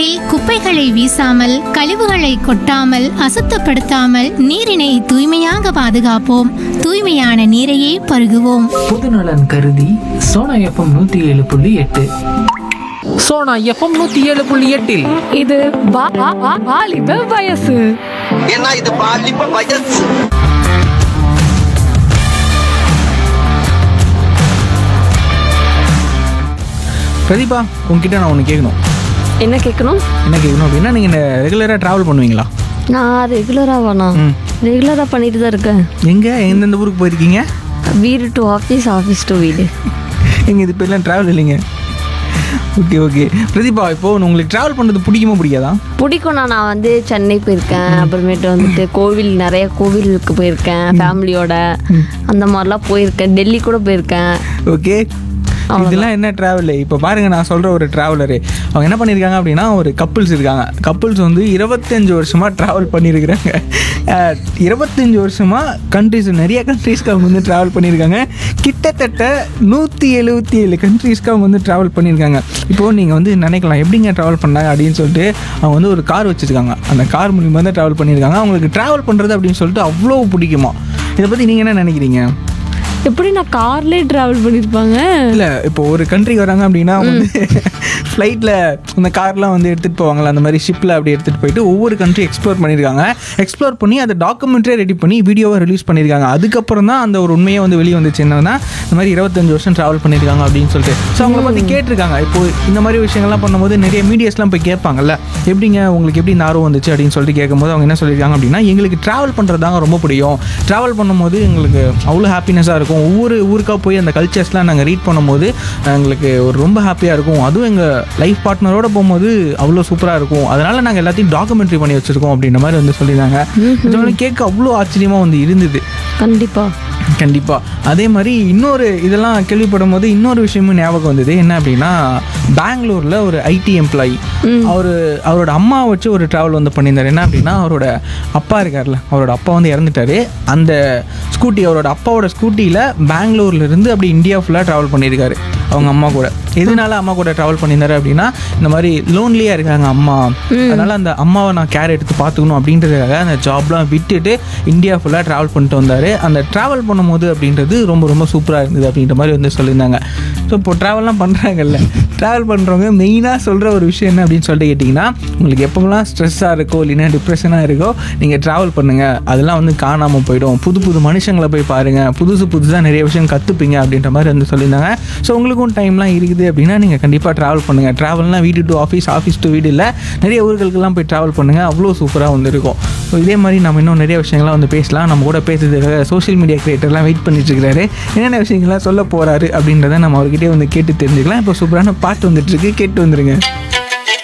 சாலையோரங்களில் குப்பைகளை வீசாமல் கழிவுகளை கொட்டாமல் அசுத்தப்படுத்தாமல் நீரினை தூய்மையாக பாதுகாப்போம் தூய்மையான நீரையே பருகுவோம் பொதுநலன் கருதி சோனா எஃப்எம் நூற்றி ஏழு புள்ளி எட்டு சோனா எஃப்எம் நூற்றி ஏழு புள்ளி எட்டில் இது வா- வா- வா- வாலிப வயசு ஏன்னா இது பாலிப்ப வயசு பிரதீபா உங்ககிட்ட நான் ஒன்று கேட்கணும் என்ன கேட்கணும் என்ன கேட்கணும் அப்படின்னா நீங்கள் ரெகுலராக ட்ராவல் பண்ணுவீங்களா நான் ரெகுலரா வேணா ம். ரெகுலரா பண்ணிட்டு தான் இருக்கேன் எங்கே எந்தெந்த ஊருக்கு போயிருக்கீங்க வீடு டு ஆஃபீஸ் ஆஃபீஸ் டு வீடு எங்க இது பேர்லாம் ட்ராவல் இல்லைங்க ஓகே ஓகே பிரதீபா இப்போ உங்களுக்கு ட்ராவல் பண்ணுறது பிடிக்குமா பிடிக்காதா பிடிக்கும் நான் நான் வந்து சென்னை போயிருக்கேன் அப்புறமேட்டு வந்துட்டு கோவில் நிறைய கோவிலுக்கு போயிருக்கேன் ஃபேமிலியோட அந்த மாதிரிலாம் போயிருக்கேன் டெல்லி கூட போயிருக்கேன் ஓகே இதெல்லாம் என்ன ட்ராவல் இப்போ பாருங்க நான் சொல்கிற ஒரு ட்ராவலரு அவங்க என்ன பண்ணியிருக்காங்க அப்படின்னா ஒரு கப்புள்ஸ் இருக்காங்க கப்புள்ஸ் வந்து இருபத்தஞ்சு வருஷமாக ட்ராவல் பண்ணியிருக்கிறாங்க அஹ், இருபத்தஞ்சு வருஷமாக கண்ட்ரிஸ் நிறைய கண்ட்ரீஸ்க்கு அவங்க வந்து ட்ராவல் பண்ணியிருக்காங்க கிட்டத்தட்ட நூற்றி எழுபத்தி ஏழு கண்ட்ரீஸ்க்கு அவங்க வந்து ட்ராவல் பண்ணியிருக்காங்க இப்போது நீங்கள் வந்து நினைக்கலாம் எப்படிங்க ட்ராவல் பண்ணாங்க அப்படின்னு சொல்லிட்டு அவங்க வந்து ஒரு கார் வச்சுருக்காங்க அந்த கார் மூலியமாக தான் ட்ராவல் பண்ணியிருக்காங்க அவங்களுக்கு ட்ராவல் பண்ணுறது அப்படின்னு சொல்லிட்டு அவ்வளோ பிடிக்குமா இதை பற்றி நீங்கள் என்ன நினைக்கிறீங்க எப்படி நான் கார்லேயே ட்ராவல் பண்ணியிருப்பாங்க இல்லை இப்போ ஒரு கண்ட்ரி வராங்க அப்படின்னா அவங்க வந்து ஃப்ளைட்டில் அந்த கார்லாம் வந்து எடுத்துகிட்டு போவாங்கல்ல அந்த மாதிரி ஷிப்பில் அப்படி எடுத்துகிட்டு போயிட்டு ஒவ்வொரு கண்ட்ரி எக்ஸ்ப்ளோர் பண்ணியிருக்காங்க எக்ஸ்ப்ளோர் பண்ணி அதை டாக்குமெண்ட்ரியே ரெடி பண்ணி வீடியோவை ரிலீஸ் பண்ணியிருக்காங்க அதுக்கப்புறம் தான் அந்த ஒரு உண்மையே வந்து வெளியே வந்துச்சு என்னன்னா இந்த மாதிரி இருபத்தஞ்சு வருஷம் ட்ராவல் பண்ணியிருக்காங்க அப்படின்னு சொல்லிட்டு ஸோ அவங்கள பற்றி கேட்டிருக்காங்க இப்போ இந்த மாதிரி விஷயங்கள்லாம் பண்ணும்போது நிறைய மீடியாஸ்லாம் போய் கேட்பாங்கல்ல எப்படிங்க உங்களுக்கு எப்படி இந்த ஆர்வம் வந்துச்சு அப்படின்னு சொல்லிட்டு கேட்கும்போது அவங்க என்ன சொல்லியிருக்காங்க அப்படின்னா எங்களுக்கு ட்ராவல் பண்ணுறது தாங்க ரொம்ப பிடிக்கும் ட்ராவல் பண்ணும்போது எங்களுக்கு அவ்வளோ ஹாப்பினஸாக இருக்கும் ஒவ்வொரு ஊருக்காக போய் அந்த கல்ச்சர்ஸ்லாம் நாங்கள் ரீட் பண்ணும்போது எங்களுக்கு ஒரு ரொம்ப ஹாப்பியாக இருக்கும் அதுவும் எங்கள் லைஃப் பார்ட்னரோட போகும்போது அவ்வளோ சூப்பராக இருக்கும் அதனால் நாங்கள் எல்லாத்தையும் டாக்குமெண்ட்ரி பண்ணி வச்சுருக்கோம் அப்படின்ற மாதிரி வந்து சொல்லியிருந்தாங்க இதெல்லாம் கேட்க அவ்வளோ ஆச்சரியமாக வந்து இருந்தது கண்டிப்பா கண்டிப்பாக அதே மாதிரி இன்னொரு இதெல்லாம் கேள்விப்படும் போது இன்னொரு விஷயமும் ஞாபகம் வந்தது என்ன அப்படின்னா பெங்களூரில் ஒரு ஐடி எம்ப்ளாயி அவர் அவரோட அம்மா வச்சு ஒரு ட்ராவல் வந்து பண்ணியிருந்தார் என்ன அப்படின்னா அவரோட அப்பா இருக்கார்ல அவரோட அப்பா வந்து இறந்துட்டாரு அந்த ஸ்கூட்டி அவரோட அப்பாவோட ஸ்கூட்டியில் பெங்களூர்லேருந்து அப்படி இந்தியா ஃபுல்லாக ட்ராவல் பண்ணியிருக்காரு அவங்க அம்மா கூட எதனால அம்மா கூட ட்ராவல் பண்ணியிருந்தாரு அப்படின்னா இந்த மாதிரி லோன்லியாக இருக்காங்க அம்மா அதனால அந்த அம்மாவை நான் கேர் எடுத்து பார்த்துக்கணும் அப்படின்றதுக்காக அந்த ஜாப்லாம் விட்டுட்டு இந்தியா ஃபுல்லாக ட்ராவல் பண்ணிட்டு வந்தார் அந்த ட்ராவல் பண்ணும்போது அப்படின்றது ரொம்ப ரொம்ப சூப்பராக இருந்தது அப்படின்ற மாதிரி வந்து சொல்லியிருந்தாங்க ஸோ இப்போ ட்ராவல்லாம் பண்ணுறாங்கல்ல ட்ராவல் பண்ணுறவங்க மெயினாக சொல்கிற ஒரு விஷயம் என்ன அப்படின்னு சொல்லிட்டு கேட்டிங்கன்னா உங்களுக்கு எப்போலாம் ஸ்ட்ரெஸ்ஸாக இருக்கோ இல்லைன்னா டிப்ரெஷனாக இருக்கோ நீங்கள் ட்ராவல் பண்ணுங்கள் அதெல்லாம் வந்து காணாமல் போயிடும் புது புது மனுஷங்களை போய் பாருங்கள் புதுசு புதுசாக நிறைய விஷயம் கற்றுப்பீங்க அப்படின்ற மாதிரி வந்து சொல்லியிருந்தாங்க ஸோ உங்களுக்கும் டைம்லாம் இருக்குது அப்படின்னா நீங்கள் கண்டிப்பாக ட்ராவல் பண்ணுங்கள் ட்ராவல்னால் வீடு டு ஆஃபீஸ் ஆஃபீஸ் டு வீடு இல்லை நிறைய ஊர்களுக்கெல்லாம் போய் ட்ராவல் பண்ணுங்கள் அவ்வளோ சூப்பராக வந்து இருக்கும் ஸோ இதே மாதிரி நம்ம இன்னும் நிறைய விஷயங்கள்லாம் வந்து பேசலாம் நம்ம கூட பேசுறதுக்காக சோஷியல் மீடியா கிரியேட்டர்லாம் வெயிட் பண்ணிட்டு இருக்காரு என்னென்ன விஷயங்கள்லாம் சொல்ல போகிறாரு அப்படின்றத நம்ம அவர்கிட்டயே வந்து கேட்டு தெரிஞ்சுக்கலாம் இப்போ சூப்பரான பாட்டு வந்துட்டு இருக்கு கேட்டு வந்துருங்க